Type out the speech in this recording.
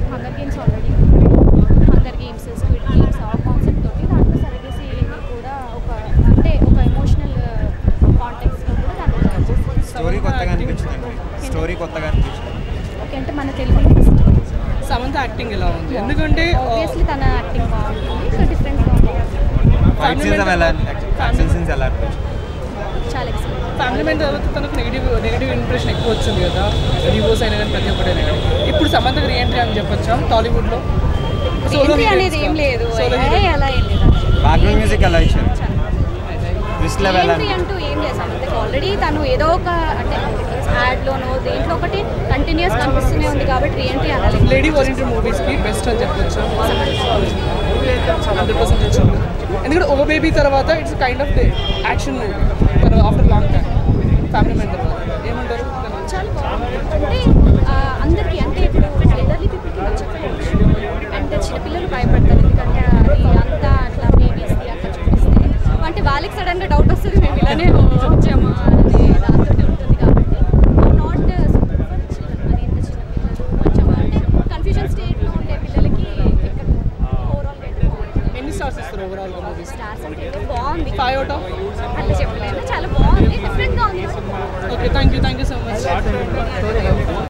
hunger games already hunger games squid games ఆ concept తోటి దాంట్లో సరగసి కూడా ఒక అంటే ఒక ఎమోషనల్ కాంటెక్స్లో కూడా దాంట్లో స్టోరీ కొత్తగా అనిపించింది స్టోరీ కొత్తగా అనిపించింది ఓకే అంటే మన తెలుగు సమంత యాక్టింగ్ ఎలా ఉంది ఎందుకంటే ఆబ్వియస్లీ తన యాక్టింగ్ బాగుంటుంది సో డిఫరెంట్గా ఫైట్ సీన్స్ ఎలా యాక్షన్ సీన్స్ ఎలా అనిపించింది చాలా ఎక్సలెంట్ ఫ్యామిలీ మ్యాన్ తర్వాత తనకు నెగిటివ్ నెగిటివ్ ఇంప్రెషన్ ఎక్కువ వచ్చింది కదా రివ్యూస్ అయినా కానీ ప్రతి ఒక్కటి అయినా కానీ ఇప్పుడు సమంతకు రీఎంట్రీ అని చెప్పొచ్చా టాలీవుడ్లో ఎంట్రీ అనేది ఏం లేదు ఏ అలా ఏం లేదు బ్యాక్గ్రౌండ్ మ్యూజిక్ ఎలా ఇచ్చారు ట్విస్ట్ లెవెల్ ఎలా ఎంట్రీ అంటూ ఏం లేదు సమంతకి ఆల్రెడీ తను ఏదో ఒక అంటే యాడ్లోనో దేంట్లో ఒకటి కంటిన్యూస్ కనిపిస్తూనే ఉంది కాబట్టి రీఎంట్రీ అనలేదు లేడీ ఓరియంటెడ్ మూవీస్కి బెస్ట్ అని చెప్పొచ్చు హండ్రెడ్ పర్సెంట్ వచ్చింది ఎందుకంటే ఓ బేబీ తర్వాత it's kind of action movie after long time family man తర్వాత ఏమంటారు చాలా బాగుంది అంటే ఆ, అందరికీ అంటే ఇప్పుడు ఎల్డర్లీ పీపుల్కి నచ్చకపోవచ్చు అండ్ చిన్నపిల్లలు భయపడతారు ఎందుకంటే అది అంతా అట్లా బేబీస్ది అట్లా చూపిస్తే అంటే వాళ్ళకి సడన్గా డౌట్ వస్తుంది మేము ఇలానే వచ్చామా అనే దాంతో ఉంటుంది కాబట్టి నాట్ మరి ఇంత చిన్నపిల్లలు కొంచెం అంటే కన్ఫ్యూజన్ స్టేట్లో ఉండే పిల్లలకి ఇక్కడ ఓవరాల్గా అయితే బాగుంటుంది ఎన్ని స్టార్స్ ఇస్తారు ఓవరాల్గా మూవీస్ స్టార్స్ అంటే అయితే బాగుంది ఫైవ్ అవుట్ ఆఫ్ అట్లా చెప్పలేను చాలా బాగుంది డిఫరెంట్గా ఉంది okay thank you thank you so much